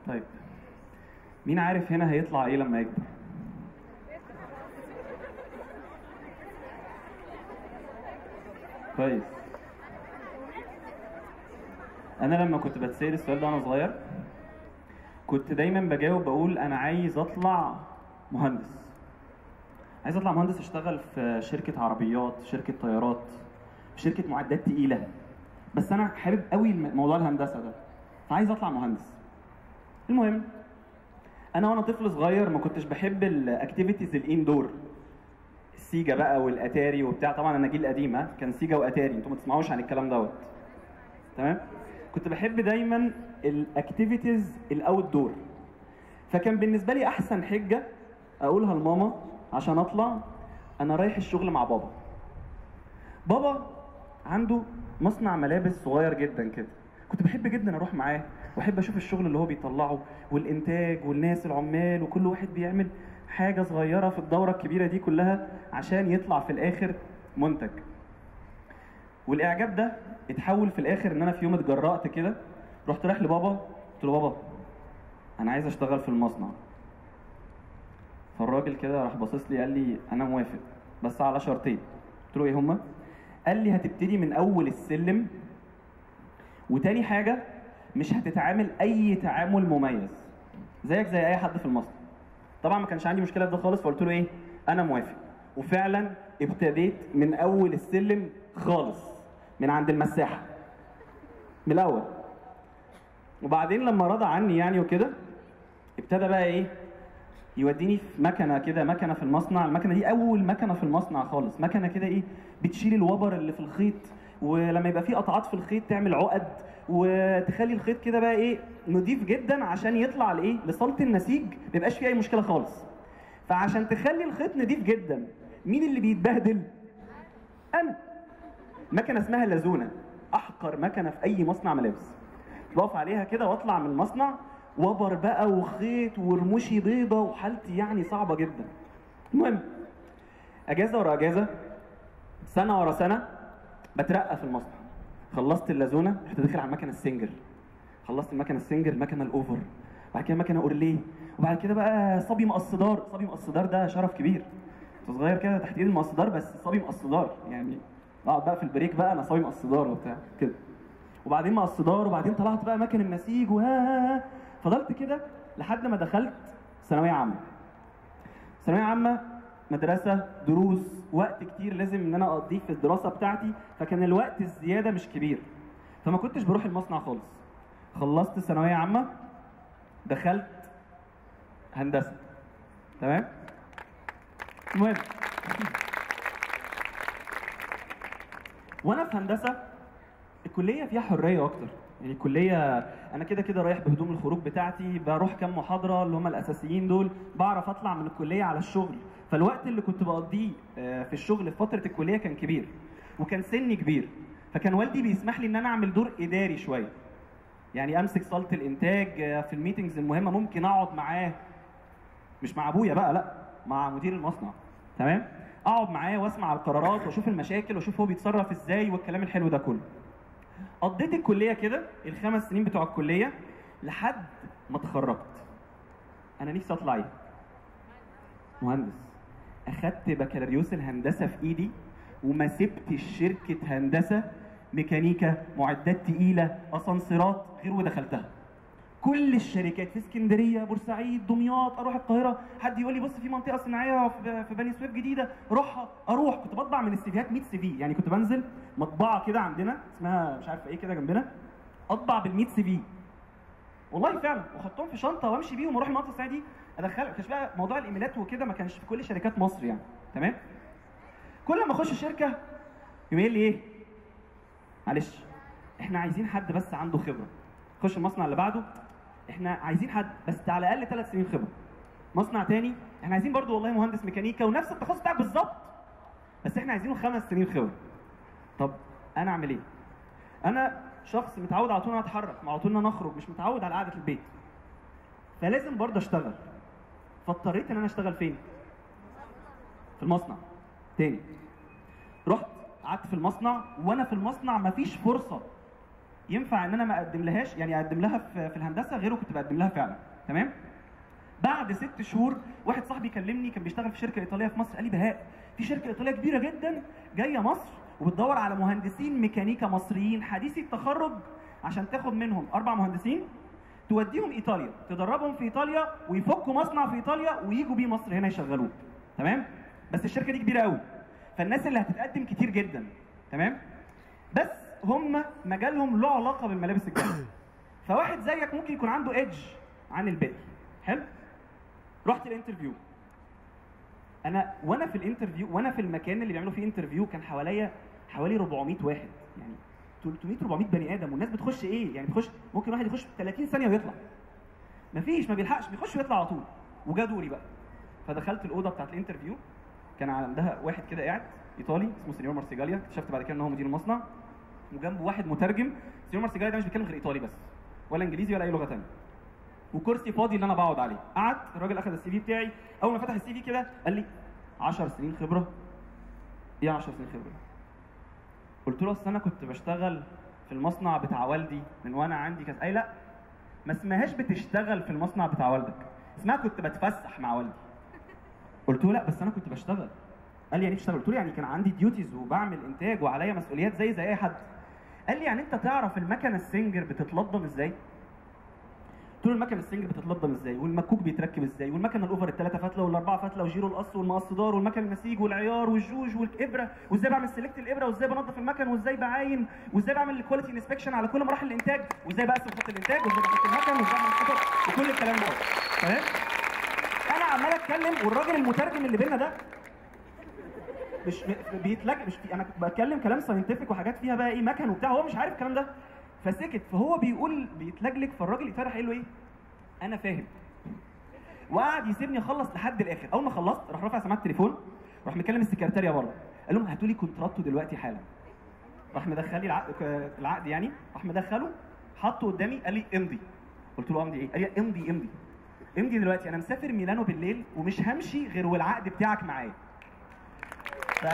طيب مين عارف هنا هيطلع ايه لما يكبر كويس انا لما كنت بتسال السؤال ده وانا صغير كنت دايما بجاوب بقول انا عايز اطلع مهندس عايز اطلع مهندس اشتغل في شركه عربيات شركه طيارات في شركه معدات تقيله بس انا حابب قوي الم- موضوع الهندسه ده فعايز اطلع مهندس المهم انا وانا طفل صغير ما كنتش بحب الاكتيفيتيز الاندور السيجا بقى والاتاري وبتاع طبعا انا جيل قديم ها كان سيجا واتاري انتوا ما تسمعوش عن الكلام دوت تمام كنت بحب دايما الاكتيفيتيز الاوت دور فكان بالنسبه لي احسن حجه اقولها لماما عشان اطلع انا رايح الشغل مع بابا بابا عنده مصنع ملابس صغير جدا كده كنت بحب جدا اروح معاه واحب اشوف الشغل اللي هو بيطلعه والانتاج والناس العمال وكل واحد بيعمل حاجه صغيره في الدوره الكبيره دي كلها عشان يطلع في الاخر منتج والاعجاب ده اتحول في الاخر ان انا في يوم اتجرأت كده رحت رايح لبابا قلت له بابا انا عايز اشتغل في المصنع فالراجل كده راح باصص لي قال لي انا موافق بس على شرطين قلت له ايه هما قال لي هتبتدي من اول السلم وتاني حاجه مش هتتعامل اي تعامل مميز زيك زي اي حد في المصنع طبعا ما كانش عندي مشكله في ده خالص فقلت له ايه انا موافق وفعلا ابتديت من اول السلم خالص من عند المساحه من الاول وبعدين لما رضى عني يعني وكده ابتدى بقى ايه يوديني في مكنه كده مكنه في المصنع المكنه دي اول مكنه في المصنع خالص مكنه كده ايه بتشيل الوبر اللي في الخيط ولما يبقى في قطعات في الخيط تعمل عقد وتخلي الخيط كده بقى ايه نضيف جدا عشان يطلع لايه لصاله النسيج ما يبقاش فيه اي مشكله خالص فعشان تخلي الخيط نضيف جدا مين اللي بيتبهدل انا مكنه اسمها لازونه احقر مكنه في اي مصنع ملابس بقف عليها كده واطلع من المصنع وبر بقى وخيط ورموشي بيضه وحالتي يعني صعبه جدا المهم اجازه ورا اجازه سنه ورا سنه بترقى في المصنع خلصت اللازونه رحت داخل على المكنه السنجر خلصت المكنه السنجر المكنه الاوفر بعد كده مكنه اورليه وبعد كده بقى صبي مقصدار صبي مقصدار ده شرف كبير كنت صغير كده تحت ايد المقصدار بس صبي مقصدار يعني اقعد بقى في البريك بقى انا صبي مقصدار وبتاع كده وبعدين مقصدار وبعدين طلعت بقى مكن النسيج وها فضلت كده لحد ما دخلت ثانويه عامه ثانويه عامه مدرسه دروس وقت كتير لازم ان انا اقضيه في الدراسه بتاعتي فكان الوقت الزياده مش كبير فما كنتش بروح المصنع خالص خلصت ثانويه عامه دخلت هندسه تمام المهم وانا في هندسه الكليه فيها حريه اكتر يعني الكليه انا كده كده رايح بهدوم الخروج بتاعتي بروح كام محاضره اللي هم الاساسيين دول بعرف اطلع من الكليه على الشغل فالوقت اللي كنت بقضيه آه، في الشغل في فتره الكليه كان كبير وكان سني كبير فكان والدي بيسمح لي ان انا اعمل دور اداري شويه يعني امسك صاله الانتاج آه، في الميتنجز المهمه ممكن اقعد معاه مش مع ابويا بقى لا مع مدير المصنع تمام اقعد معاه واسمع القرارات واشوف المشاكل واشوف هو بيتصرف ازاي والكلام الحلو ده كله قضيت الكليه كده الخمس سنين بتوع الكليه لحد ما اتخرجت انا نفسي اطلع ايه مهندس اخدت بكالوريوس الهندسه في ايدي وما سبتش شركه هندسه ميكانيكا معدات تقيله اسانسيرات غير ودخلتها كل الشركات في اسكندريه بورسعيد دمياط اروح القاهره حد يقول لي بص في منطقه صناعيه في في بني سويف جديده روحها اروح كنت بطبع من السيفيهات 100 سي في يعني كنت بنزل مطبعه كده عندنا اسمها مش عارف ايه كده جنبنا اطبع بال 100 سي في والله فعلا واحطهم في شنطه وامشي بيهم واروح المنطقه الصناعيه دي ادخل كانش بقى موضوع الايميلات وكده ما كانش في كل شركات مصر يعني تمام كل ما اخش شركه يقول لي ايه معلش احنا عايزين حد بس عنده خبره خش المصنع اللي بعده احنا عايزين حد بس على الاقل ثلاث سنين خبره مصنع تاني احنا عايزين برضو والله مهندس ميكانيكا ونفس التخصص بتاعك بالظبط بس احنا عايزينه خمس سنين خبره طب انا اعمل ايه انا شخص متعود على طول ان انا اتحرك على طول ان انا اخرج مش متعود على قعده البيت فلازم برضه اشتغل فاضطريت ان انا اشتغل فين في المصنع تاني رحت قعدت في المصنع وانا في المصنع مفيش فرصه ينفع ان انا ما اقدم لهاش يعني اقدم لها في, في الهندسه غيره كنت بقدم لها فعلا تمام بعد ست شهور واحد صاحبي كلمني كان بيشتغل في شركه ايطاليه في مصر قال لي بهاء في شركه ايطاليه كبيره جدا جايه مصر وبتدور على مهندسين ميكانيكا مصريين حديثي التخرج عشان تاخد منهم اربع مهندسين توديهم ايطاليا تدربهم في ايطاليا ويفكوا مصنع في ايطاليا ويجوا بيه مصر هنا يشغلوه تمام بس الشركه دي كبيره قوي فالناس اللي هتتقدم كتير جدا تمام بس هم مجالهم له علاقه بالملابس الجاهزه فواحد زيك ممكن يكون عنده ايدج عن الباقي حلو رحت الانترفيو انا وانا في الانترفيو وانا في المكان اللي بيعملوا فيه انترفيو كان حواليا حوالي 400 واحد يعني 300 400 بني ادم والناس بتخش ايه يعني بتخش ممكن واحد يخش 30 ثانيه ويطلع مفيش ما بيلحقش بيخش ويطلع على طول وجا دوري بقى فدخلت الاوضه بتاعت الانترفيو كان عندها واحد كده قاعد ايطالي اسمه سينيور مارسيجاليا اكتشفت بعد كده ان هو مدير المصنع وجنبه واحد مترجم سينيور مارسيجاليا ده مش بيتكلم غير ايطالي بس ولا انجليزي ولا اي لغه ثانيه وكرسي فاضي اللي انا بقعد عليه قعدت الراجل اخذ السي في بتاعي اول ما فتح السي في كده قال لي 10 سنين خبره ايه 10 سنين خبره قلت له اصل انا كنت بشتغل في المصنع بتاع والدي من وانا عندي كذا اي لا ما اسمهاش بتشتغل في المصنع بتاع والدك اسمها كنت بتفسح مع والدي قلت له لا بس انا كنت بشتغل قال لي يعني إيه بتشتغل قلت له يعني كان عندي ديوتيز وبعمل انتاج وعليا مسؤوليات زي زي اي حد قال لي يعني انت تعرف المكنه السنجر بتتلضم ازاي قلت له المكنه السنجر بتتلضم ازاي والمكوك بيتركب ازاي والمكنه الاوفر الثلاثه فتله والاربعه فتله وجيرو القص والمقص دار والمكن النسيج والعيار والجوج والابره وازاي بعمل سيلكت الابره وازاي بنظف المكن وازاي بعاين وازاي بعمل الكواليتي انسبكشن على كل مراحل الانتاج وازاي بقسم خط الانتاج وازاي بحط المكن وازاي بعمل الخطط وكل الكلام ده تمام انا عمال اتكلم والراجل المترجم اللي بينا ده مش م- بيتلج مش انا كنت بتكلم كلام ساينتفك وحاجات فيها بقى ايه مكن وبتاع هو مش عارف الكلام ده فسكت فهو بيقول بيتلجلج فالراجل الايطالي قايل له ايه انا فاهم وقعد يسيبني اخلص لحد الاخر اول ما خلصت راح رافع سماعه التليفون راح مكلم السكرتاريه بره قال لهم هاتوا لي كونتراتو دلوقتي حالا راح مدخل لي العقد العقد يعني راح مدخله حطه قدامي قال لي امضي قلت له امضي ايه قال لي امضي امضي امضي دلوقتي انا مسافر ميلانو بالليل ومش همشي غير والعقد بتاعك معايا ف...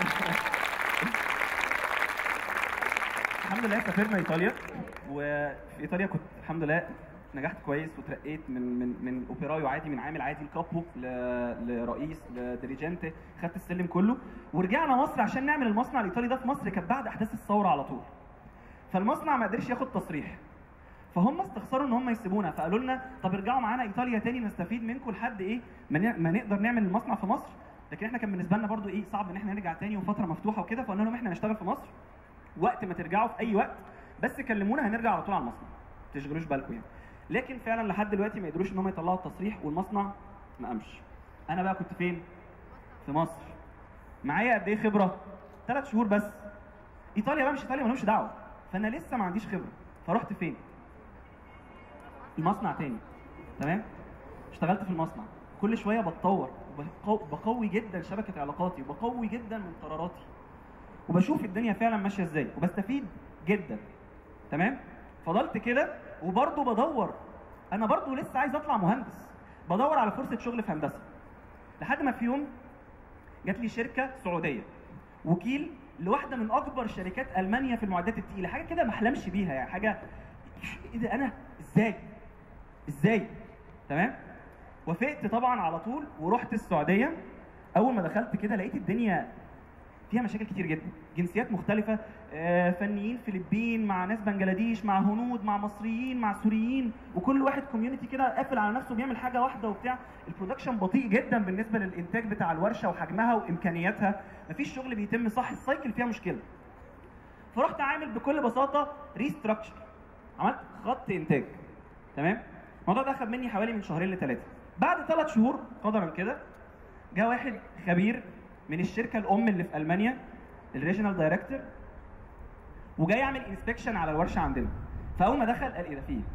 الحمد لله سافرنا ايطاليا وفي ايطاليا كنت الحمد لله نجحت كويس وترقيت من من من اوبرايو عادي من عامل عادي لكابو ل- لرئيس لديريجنتي خدت السلم كله ورجعنا مصر عشان نعمل المصنع الايطالي ده في مصر كانت بعد احداث الثوره على طول فالمصنع ما قدرش ياخد تصريح فهم استخسروا ان هم يسيبونا فقالوا لنا طب ارجعوا معانا ايطاليا تاني نستفيد منكم لحد ايه ما ن- ما نقدر نعمل المصنع في مصر لكن احنا كان بالنسبه لنا برضو ايه صعب ان احنا نرجع تاني وفتره مفتوحه وكده فقلنا لهم احنا هنشتغل في مصر وقت ما ترجعوا في اي وقت بس كلمونا هنرجع على طول على المصنع ما تشغلوش بالكم يعني لكن فعلا لحد دلوقتي ما يقدروش ان هم يطلعوا التصريح والمصنع ما قامش انا بقى كنت فين في مصر معايا قد ايه خبره ثلاث شهور بس ايطاليا بقى مش ايطاليا مالهمش دعوه فانا لسه ما عنديش خبره فرحت فين المصنع تاني تمام اشتغلت في المصنع كل شويه بتطور وبقو- بقوي جدا شبكه علاقاتي وبقوي جدا من قراراتي وبشوف الدنيا فعلا ماشيه ازاي وبستفيد جدا تمام فضلت كده وبرضه بدور انا برضه لسه عايز اطلع مهندس بدور على فرصه شغل في هندسه لحد ما في يوم جات لي شركه سعوديه وكيل لواحده من اكبر شركات المانيا في المعدات التقيله حاجه كده ما احلمش بيها يعني حاجه ايه ده انا ازاي ازاي تمام وافقت طبعا على طول ورحت السعوديه اول ما دخلت كده لقيت الدنيا فيها مشاكل كتير جدا جنسيات مختلفة آه، فنيين فلبين مع ناس بنجلاديش مع هنود مع مصريين مع سوريين وكل واحد كوميونتي كده قافل على نفسه بيعمل حاجة واحدة وبتاع البرودكشن بطيء جدا بالنسبة للإنتاج بتاع الورشة وحجمها وإمكانياتها مفيش شغل بيتم صح السايكل فيها مشكلة فرحت عامل بكل بساطة ريستراكشر عملت خط إنتاج تمام الموضوع ده أخد مني حوالي من شهرين لثلاثة بعد ثلاث شهور قدرا كده جه واحد خبير من الشركه الام اللي في المانيا الريجنال دايركتور وجاي يعمل انسبكشن على الورشه عندنا فاول ما دخل قال ايه ده في ايه؟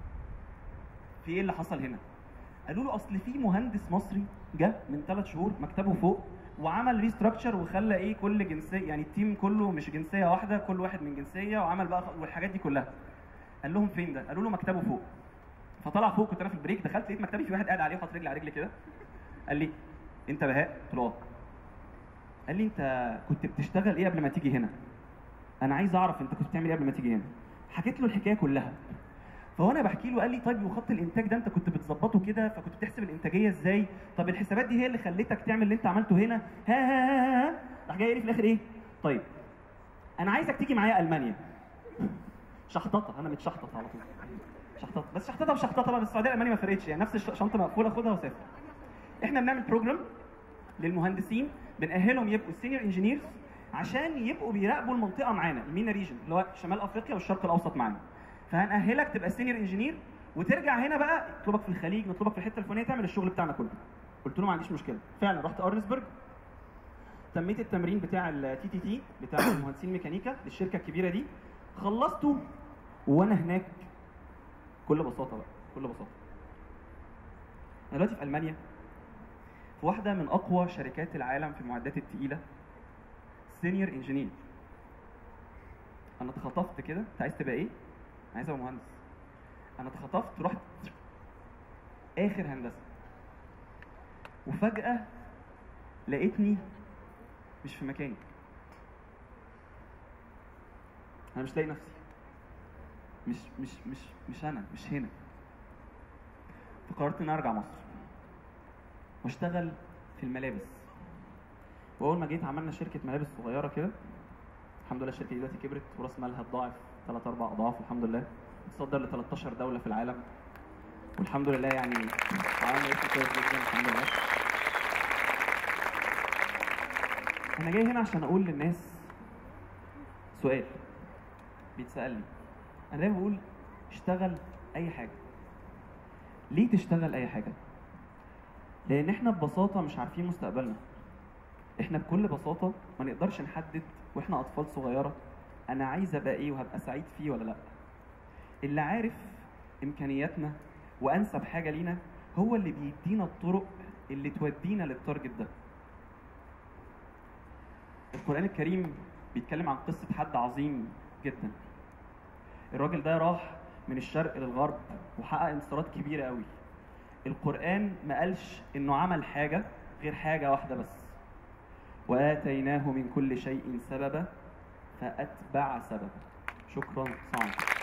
في ايه اللي حصل هنا؟ قالوا له اصل في مهندس مصري جه من ثلاث شهور مكتبه فوق وعمل ريستراكشر وخلى ايه كل جنسيه يعني التيم كله مش جنسيه واحده كل واحد من جنسيه وعمل بقى والحاجات دي كلها قال لهم فين ده؟ قالوا له مكتبه فوق فطلع فوق كنت انا في البريك دخلت لقيت مكتبي في واحد قاعد عليه وحاطط رجلي على رجلي كده قال لي انت بهاء؟ قلت له اه قال لي انت كنت بتشتغل ايه قبل ما تيجي هنا؟ انا عايز اعرف انت كنت بتعمل ايه قبل ما تيجي هنا؟ حكيت له الحكايه كلها فوانا بحكي له قال لي طيب وخط الانتاج ده انت كنت بتظبطه كده فكنت بتحسب الانتاجيه ازاي طب الحسابات دي هي اللي خلتك تعمل اللي انت عملته هنا ها ها ها ها راح جاي لي في الاخر ايه طيب انا عايزك تيجي معايا المانيا شحططه انا متشحطط على طول شحططه بس شحططه وشحططه بقى بس السعوديه الالمانيه ما فرقتش يعني نفس الشنطه مقفوله خدها وسافر احنا بنعمل بروجرام للمهندسين بنأهلهم يبقوا سينيور انجينيرز عشان يبقوا بيراقبوا المنطقه معانا المينا ريجن اللي هو شمال افريقيا والشرق الاوسط معانا فهنأهلك تبقى سينيور انجينير وترجع هنا بقى نطلبك في الخليج نطلبك في الحته الفلانيه تعمل الشغل بتاعنا كله قلت له ما عنديش مشكله فعلا رحت ارنسبرج تميت التمرين بتاع التي تي تي بتاع المهندسين الميكانيكا للشركه الكبيره دي خلصته وانا هناك بكل بساطه بقى بكل بساطه انا دلوقتي في المانيا في واحده من اقوى شركات العالم في المعدات الثقيله سينيور انجينير انا اتخطفت كده انت عايز تبقى ايه عايز ابقى مهندس انا اتخطفت رحت اخر هندسه وفجاه لقيتني مش في مكاني انا مش لاقي نفسي مش مش مش مش انا مش هنا فقررت ان أنا ارجع مصر واشتغل في الملابس واول ما جيت عملنا شركه ملابس صغيره كده الحمد لله الشركه دي دلوقتي كبرت وراس مالها اتضاعف ثلاث اربع اضعاف الحمد لله بتصدر ل 13 دوله في العالم والحمد لله يعني عملنا اسم كويس جدا الحمد لله انا جاي هنا عشان اقول للناس سؤال بيتسال لي انا دايما بقول اشتغل اي حاجه ليه تشتغل اي حاجه لان احنا ببساطه مش عارفين مستقبلنا احنا بكل بساطه ما نقدرش نحدد واحنا اطفال صغيره انا عايز ابقى ايه وهبقى سعيد فيه ولا لا اللي عارف امكانياتنا وانسب حاجه لينا هو اللي بيدينا الطرق اللي تودينا للتارجت ده القران الكريم بيتكلم عن قصه حد عظيم جدا الراجل ده راح من الشرق للغرب وحقق انتصارات كبيره قوي القران ما قالش انه عمل حاجه غير حاجه واحده بس واتيناه من كل شيء سببا فاتبع سببا شكرا سلام